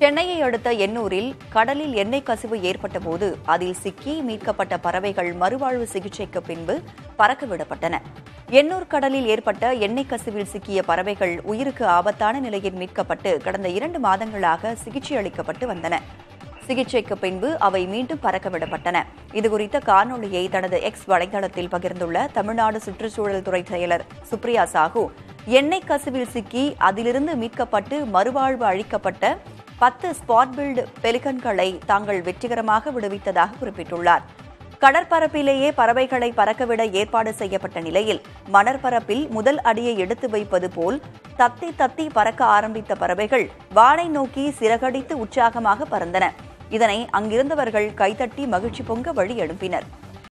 சென்னையை அடுத்த எண்ணூரில் கடலில் எண்ணெய் கசிவு ஏற்பட்டபோது அதில் சிக்கி மீட்கப்பட்ட பறவைகள் மறுவாழ்வு சிகிச்சைக்கு பின்பு பறக்கவிடப்பட்டன எண்ணூர் கடலில் ஏற்பட்ட எண்ணெய் கசிவில் சிக்கிய பறவைகள் உயிருக்கு ஆபத்தான நிலையில் மீட்கப்பட்டு கடந்த இரண்டு மாதங்களாக சிகிச்சை அளிக்கப்பட்டு வந்தன சிகிச்சைக்கு பின்பு அவை மீண்டும் பறக்கவிடப்பட்டன இதுகுறித்த காணொளியை தனது எக்ஸ் வலைதளத்தில் பகிர்ந்துள்ள தமிழ்நாடு சுற்றுச்சூழல் துறை செயலர் சுப்ரியா சாஹூ எண்ணெய் கசிவில் சிக்கி அதிலிருந்து மீட்கப்பட்டு மறுவாழ்வு அளிக்கப்பட்ட பத்து ஸ்பாட் பில்டு பெலிகன்களை தாங்கள் வெற்றிகரமாக விடுவித்ததாக குறிப்பிட்டுள்ளார் கடற்பரப்பிலேயே பறவைகளை பறக்கவிட ஏற்பாடு செய்யப்பட்ட நிலையில் மணற்பரப்பில் முதல் அடியை எடுத்து வைப்பது போல் தத்தி தத்தி பறக்க ஆரம்பித்த பறவைகள் வானை நோக்கி சிறகடித்து உற்சாகமாக பறந்தன இதனை அங்கிருந்தவர்கள் கைதட்டி மகிழ்ச்சி பொங்க வழி எழுப்பினர்